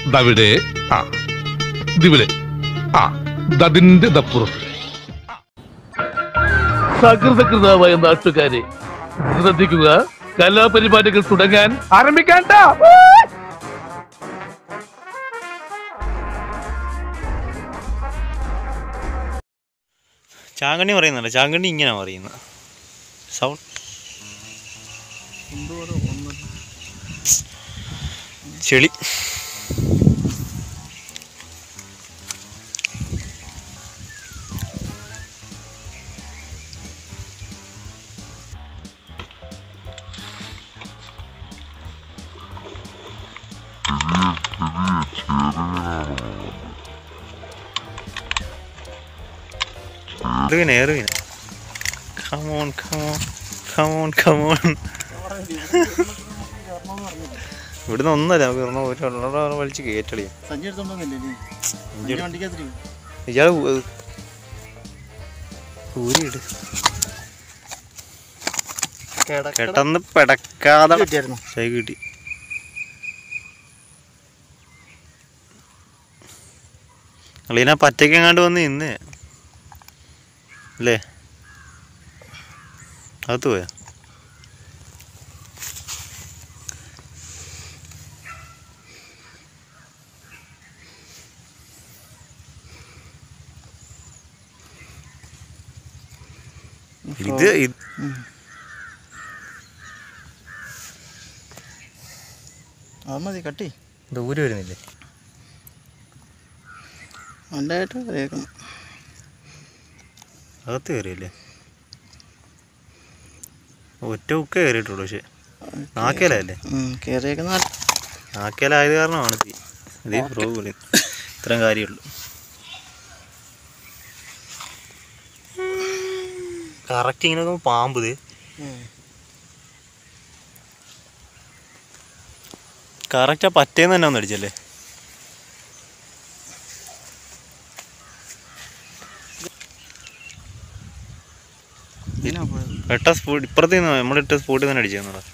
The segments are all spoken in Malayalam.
ദവിടെ ആ ദിവിടെ ആ ദതിന്റെ ദപ്പുറത്ത് സകൃതകൃതമായ നാട്ടുകാരെ ശ്രദ്ധിക്കുക കലാപരിപാടികൾ തുടങ്ങാൻ ആരംഭിക്കാൻ ചാങ്കണ്ണി പറയുന്നല്ല ചാങ്കണ്ണി ഇങ്ങനെ പറയുന്നത് സൗണ്ട് ചെളി എറിവിനെ എറിവിനെ കമോൺ കമോൺ കമോൺ കമോൺ ഇവിടുന്ന് ഒന്നല്ല നമുക്ക് ഇറങ്ങാൻ ഒരു ഒരാളെ വലിച്ച് കയറ്റളിയാ സഞ്ചി എടുത്തോണ്ടോന്നില്ലേ നീ സഞ്ചി വണ്ടിക്കകത്തിരിക്കും ഇയാൾ ഊരിയിട് കേട്ടെന്ന് പെടക്കാതെ കിട്ടിയായിരുന്നു കൈ കിട്ടി അളീന പറ്റയ്ക്ക് എങ്ങാണ്ട് വന്ന് ഇന്ന് അല്ലേ അകത്ത് പോയാ ഇത് ഇത് അത് മതി കട്ടി ദൂരെ വരുന്നില്ലേ നല്ലതായിട്ട് കേൾക്കണം അകത്ത് കയറിയല്ലേ ഒറ്റ ഉക്ക കയറിയിട്ടുള്ളൂ പക്ഷെ നാക്കേലല്ലേ കയറിയേക്കുന്ന നാക്കേലായത് കാരണമാണ് ഇത് ഇതേ പ്രോ വിളി ഇത്രയും കാര്യമുള്ളൂ കറക്റ്റ് ഇങ്ങനെ നോക്കുമ്പോൾ പാമ്പ് ഇത് കറക്റ്റ് ആ പറ്റേന്ന് തന്നെ ഒന്ന് അടിച്ചല്ലേ എട്ട സ്പോട്ട് ഇപ്പുറത്ത് നിന്ന് നമ്മളിട്ട സ്പോട്ടിൽ തന്നെ അടിച്ചു തന്നതാ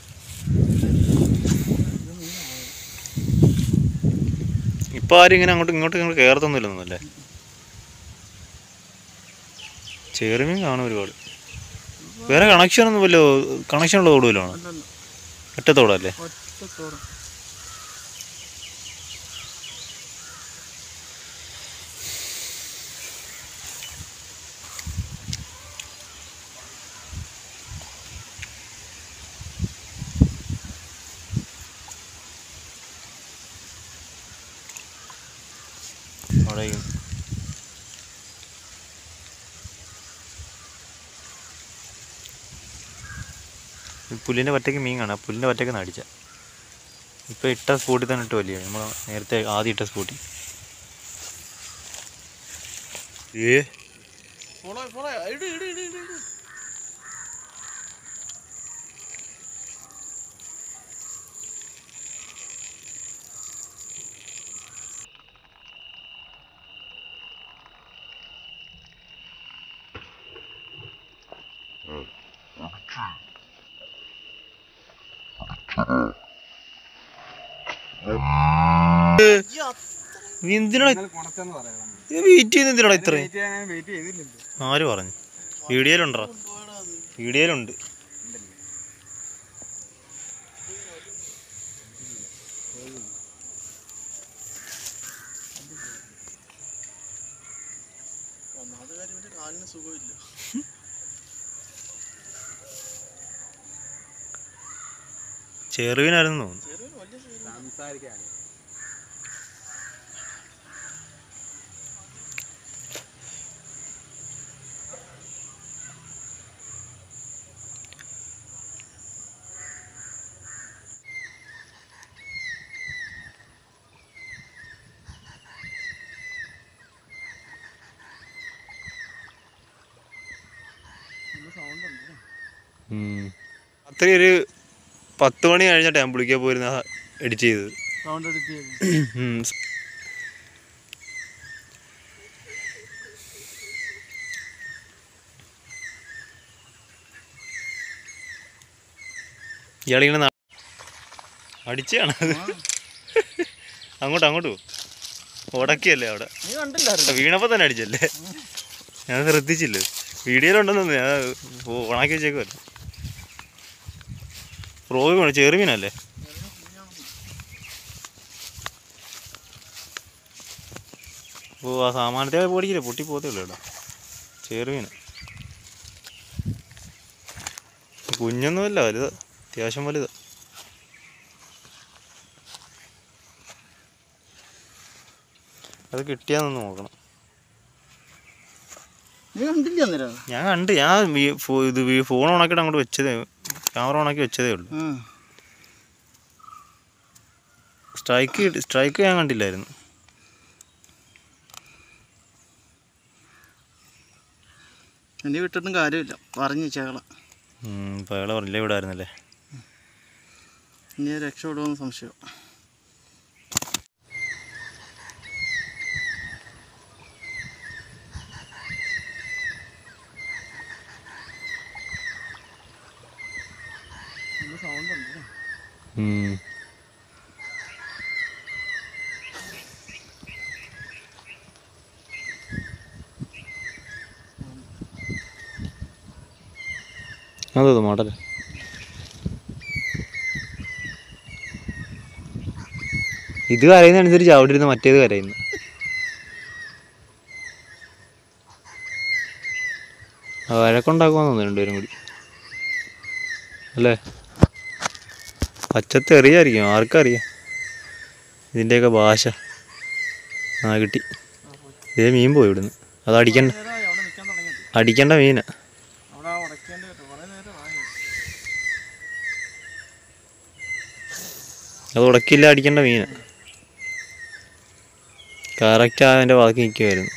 ഇപ്പൊ ആരും ഇങ്ങനെ അങ്ങോട്ടും ഇങ്ങോട്ടും ഇങ്ങോട്ട് കയറത്തൊന്നുമില്ലെന്നല്ലേ ചെറുമീൻ കാണും ഒരുപാട് വേറെ കണക്ഷൻ ഒന്നും വല്ലോ കണക്ഷൻ ഉള്ള തോടുവല്ലോ ഒറ്റത്തോടല്ലേ ഒറ്റത്തോടും അവിടെയും ഈ പുല്ലിൻ്റെ പറ്റയ്ക്ക് മീൻ കാണാം പുല്ലിൻ്റെ പറ്റയ്ക്ക് നടിച്ച ഇപ്പം ഇട്ട സ്പോട്ടിൽ തന്നെ ഇട്ട് വലിയ നമ്മൾ നേരത്തെ ആദ്യം ഇട്ട സ്പോട്ടിൽ ഏ നീ എന്തിനാ വെയിറ്റ് ചെയ്യുന്ന എന്തിനാടാ ഇത്രയും ആര് പറഞ്ഞു വീഡിയോയിലുണ്ടോ വീഡിയോയിലുണ്ട് ഒന്നാമത്തെ കാര്യം ഇവന്റെ കാലിന് സുഖമില്ല ചെറുവിനായിരുന്നു തോന്നുന്നു ചെറിയ വലിയ സൈസ് സൗണ്ട് ഉണ്ട് അത്രയും ഒരു പത്ത് മണി കഴിഞ്ഞിട്ട് ഞാൻ വിളിക്കാൻ പോയിരുന്ന എഡിറ്റ് ചെയ്തത് സൗണ്ട് എഡിറ്റ് ചെയ്ത് ഉം. ഇയാളിങ്ങനെ ന- അടിച്ചാണ് അങ്ങോട്ട് അങ്ങോട്ട് പോ ഉടക്കിയല്ലേ അവിടെ നീ കണ്ടില്ലായിരുന്നു വീണപ്പോ തന്നെ അടിച്ചല്ലേ ഞാൻ ശ്രദ്ധിച്ചില്ല വീഡിയോയിലുണ്ടെന്ന് ഞാൻ ഓണാക്കി വെച്ചേക്കുമല്ലോ ഫ്രോഗ് വേണം ചെറുമീനല്ലേ ഓ ആ സാമാനത്തെ പൊടിക്കില്ല പൊട്ടി പോകത്തേ ഉള്ളൂ കേട്ടോ ചെറുമീൻ കുഞ്ഞൊന്നുമല്ല വലുത് അത്യാവശ്യം വലുത് അത് കിട്ടിയാന്നൊന്ന് നോക്കണം നീ കണ്ടില്ല അന്നേരം ഞാൻ കണ്ട് ഞാൻ വി- ഫോ- ഇത് വി- ഫോൺ ഓണാക്കിയിട്ട് അങ്ങോട്ട് വെച്ചതേ ക്യാമറ ഓണാക്കി വെച്ചതേ ഉള്ളൂ സ്ട്രൈക്ക് സ്ട്രൈക്ക് ഞാൻ കണ്ടില്ലായിരുന്നു എന്നെ വിട്ടിട്ടും കാര്യമില്ല പറഞ്ഞു ചേകള ഉം, ഇപ്പൊ അയാളെ പറഞ്ഞില്ലേ ഇവിടെ ആയിരുന്നല്ലേ ഇനി രക്ഷപ്പെടുമെന്ന് സംശയം സൗണ്ട് ഉണ്ട് ഉം. അതോ മോഡൽ ഇത് കരയുന്നതനുസരിച്ച് അവിടെ ഇരുന്ന് മറ്റേത് കരയുന്നു ആ, വഴക്കുണ്ടാക്കുമെന്ന് തോന്നുന്നു രണ്ടുപേരും കൂടി അല്ലേ പച്ചത്ത് എറിയായിരിക്കും ആർക്കറിയാം ഇതിൻ്റെയൊക്കെ ഭാഷ ആ കിട്ടി ഇതേ മീൻ പോയി ഇവിടുന്ന് അത് അടിക്കണ്ട നേരമായി അവിടെ നിൽക്കാൻ തുടങ്ങിയിട്ട് അടിക്കേണ്ട മീനാ അവിടെ ആ ഉടക്കേണ്ടി കേട്ടോ കുറേ നേരമായി അത് ഉടക്കില്ല അടിക്കേണ്ട മീനാ കറക്റ്റ് അതിൻ്റെ ബാക്കി നിൽക്കുമായിരുന്നു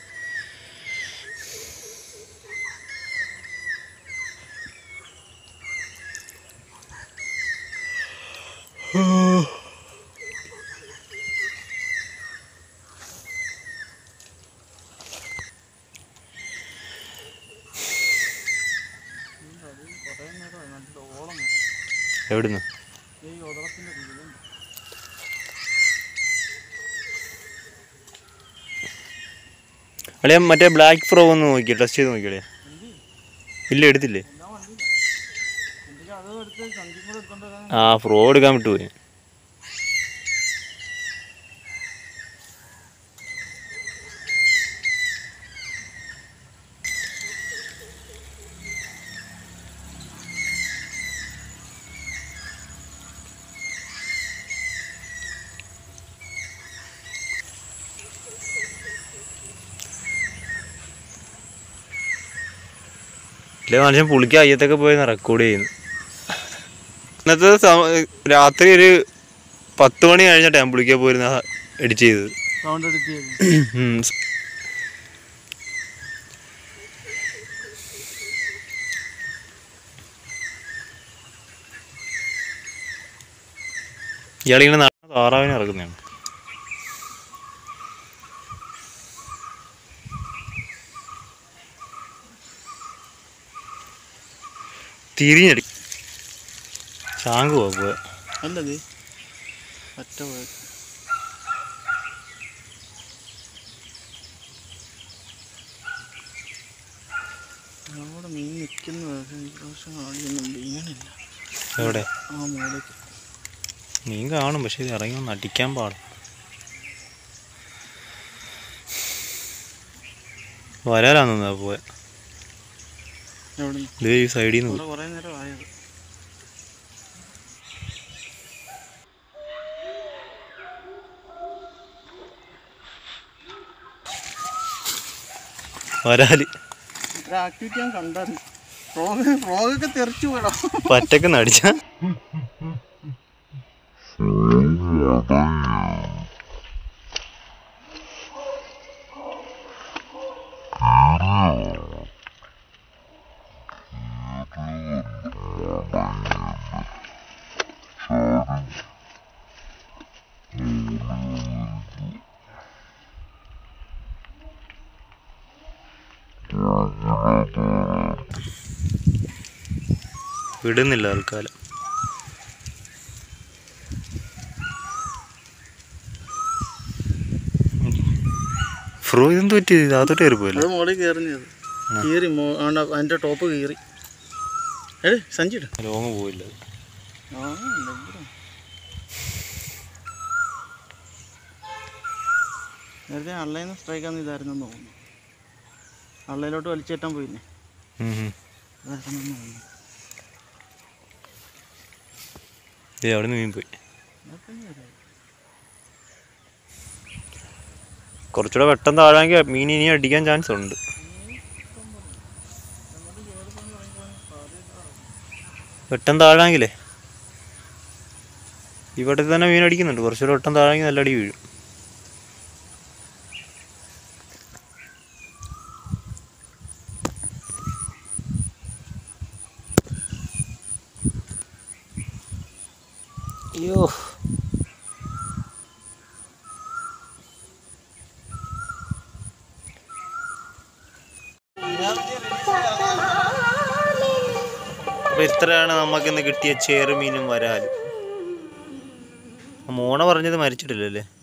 കുറേ നേരമായി നല്ല ഓളം എവിടുന്ന് ഈ ഉദളത്തിൻ്റെ രീതിയിലും അളിയാ മറ്റേ ബ്ലാക്ക് ഫ്രോ ഒന്ന് നോക്കി ടെസ്റ്റ് ചെയ്ത് നോക്കിയളിയാ ഇല്ല എടുത്തില്ലേ എല്ലാം വണ്ടിയില്ല എനിക്ക് അത് എടുത്ത് കഞ്ചി കൂടെ എടുത്തോണ്ട് വരാൻ ആ ഫ്രോ എടുക്കാൻ വിട്ടുപോയി ഇല്ലേ മനുഷ്യൻ പുളിക്ക് അയ്യത്തൊക്കെ പോയി റെക്കോർഡ് ചെയ്യുന്നു ഇന്നത്തെ സമ- രാത്രി ഒരു പത്ത് മണി കഴിഞ്ഞിട്ട് ഞാൻ പുളിക്കാൻ പോയിരുന്ന എഡിറ്റ് ചെയ്തത് സൗണ്ട് എടുത്ത് ചെയ്തു ഉം. ഇയാളിങ്ങനെ നടന്ന താറാവിനെ ഇറക്കുന്നതാണ് തിരിഞ്ഞടി ചാങ്ക് പോവാ അല്ലത് പറ്റ പോയത് അവിടെ മീൻ നിൽക്കുന്ന പ്രാവശ്യം കാണിക്കുന്നുണ്ട് ഇങ്ങനെയല്ല എവിടെ ആ മൂലയ്ക്ക് മീൻ കാണും പക്ഷെ ഇത് ഇറങ്ങി ഒന്ന് അടിക്കാൻ പാടും വരാലാന്നാ പോയ എവിടെ ഇത് ഈ സൈഡിൽ നിന്ന് ഇവിടെ കുറേ നേരം ആയത് വരാല് ഒരു ആക്ടിവിറ്റി ഞാൻ കണ്ടായിരുന്നു ഫ്രോഗ് ഫ്രോഗൊക്കെ തെറിച്ചു പോയടാ പറ്റക്ക് നടിച്ച വിടുന്നില്ല തൽക്കാലം ഫ്രോ ഇതെന്ത് പറ്റിയത് ഇതാത്തോട്ട് കയറി പോയല്ലോ അത് മുകളിൽ കയറുന്നത് കീറി മോ ആണ്ട അതിൻ്റെ ടോപ്പ് കീറി ഏ സഞ്ചിട് ലോങ് പോയില്ല ആ എന്തെങ്കിലും. നേരത്തെ അള്ളയിൽ സ്ട്രൈക്കാന്ന് ഇതായിരുന്നെന്ന് തോന്നുന്നു അള്ളയിലോട്ട് വലിച്ചേറ്റാൻ പോയില്ലേ ഇതായിരുന്നെന്ന് തോന്നുന്നു ഏ അവിടെ നിന്ന് മീൻ പോയി കുറച്ചുകൂടെ പെട്ടെന്ന് താഴാമെങ്കിൽ മീൻ ഇനി അടിക്കാൻ ചാൻസ് ഉണ്ട് പെട്ടെന്ന് താഴാമെങ്കിലേ ഇവിടെ തന്നെ മീൻ അടിക്കുന്നുണ്ട് കുറച്ചുകൂടെ പെട്ടെന്ന് താഴാമെങ്കിൽ നല്ല അടി വീഴും അയ്യോ അപ്പൊ ഇത്രയാണ് നമുക്ക് ഇന്ന് കിട്ടിയ ചേറുമീനും വരാലും മോണ പറഞ്ഞത് മരിച്ചിട്ടില്ലല്ലേ